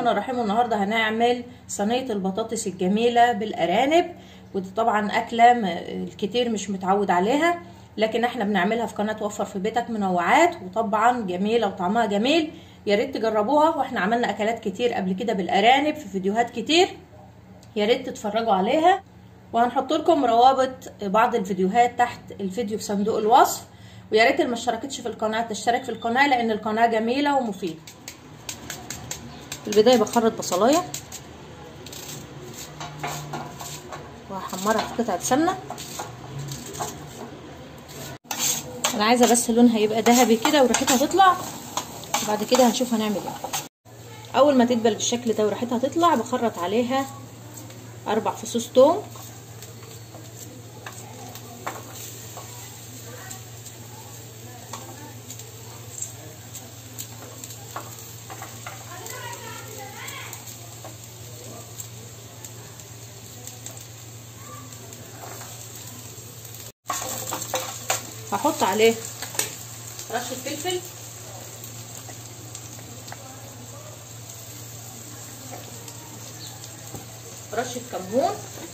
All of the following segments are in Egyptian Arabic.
الرحمن الرحيم والنهارده هنعمل صينيه البطاطس الجميله بالارانب ودي طبعا اكله الكتير مش متعود عليها لكن احنا بنعملها في قناه وفر في بيتك منوعات وطبعا جميله وطعمها جميل يا ريت تجربوها واحنا عملنا اكلات كتير قبل كده بالارانب في فيديوهات كتير يا ريت تتفرجوا عليها وهنحط لكم روابط بعض الفيديوهات تحت الفيديو في صندوق الوصف ويا ريت اللي ما اشتركتش في القناه تشترك في القناه لان القناه جميله ومفيده في البدايه بخرط بصلايه وهحمرها في قطعه سمنه انا عايزه بس لونها يبقى ذهبي كده وريحتها تطلع وبعد كده هنشوف هنعمل ايه اول ما تدبل بالشكل ده وريحتها تطلع بخرط عليها اربع فصوص توم هحط عليه رشه فلفل رشه كمون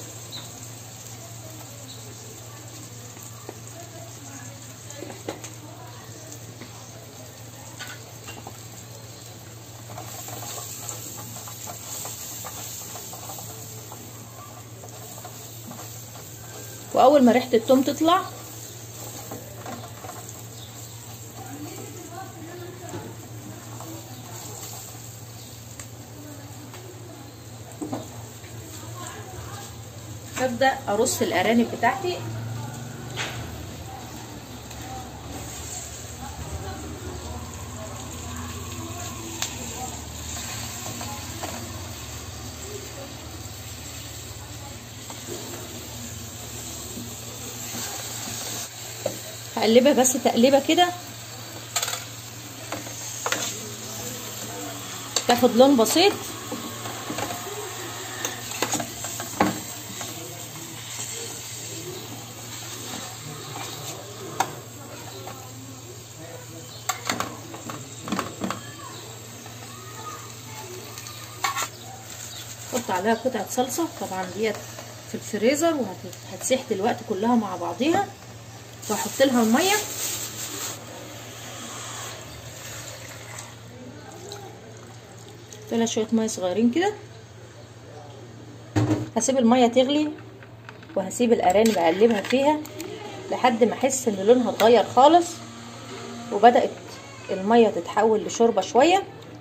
واول ما ريحه التوم تطلع هبدا ارص الارانب بتاعتي هقلبها بس تقليبه كده تاخد لون بسيط احط عليها قطعه صلصه طبعا ديت في الفريزر وهتسيح دلوقتي كلها مع بعضيها واحط لها الميه لها شويه ميه صغيرين كده هسيب الميه تغلي وهسيب الارانب اقلبها فيها لحد ما احس ان لونها اتغير خالص وبدات الميه تتحول لشوربه شويه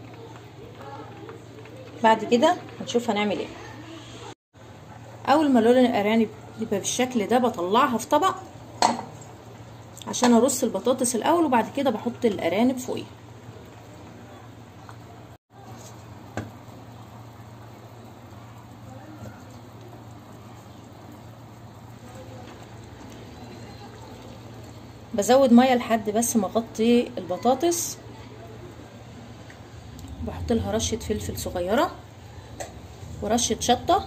بعد كده هنشوف هنعمل ايه اول ما لون الارانب يبقى بالشكل ده بطلعها في طبق عشان ارص البطاطس الاول وبعد كده بحط الارانب فوقيها بزود ميه لحد بس ما اغطي البطاطس بحط لها رشه فلفل صغيره ورشه شطه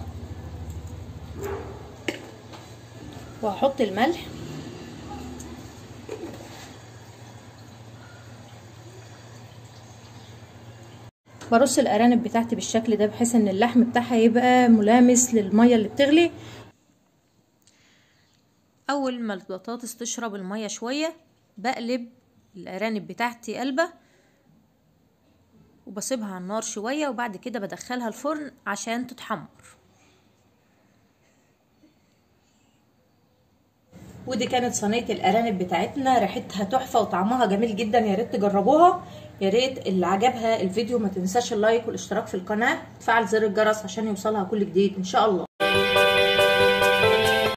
وهحط الملح برص الارانب بتاعتي بالشكل ده بحيث ان اللحم بتاعها يبقى ملامس للميه اللي بتغلي اول ما البطاطس تشرب الميه شويه بقلب الارانب بتاعتي قلبه وبسيبها على النار شويه وبعد كده بدخلها الفرن عشان تتحمر ودي كانت صينيه الارانب بتاعتنا ريحتها تحفه وطعمها جميل جدا يا ريت تجربوها يا ريت اللي عجبها الفيديو ما تنساش اللايك والاشتراك في القناه وتفعل زر الجرس عشان يوصلها كل جديد ان شاء الله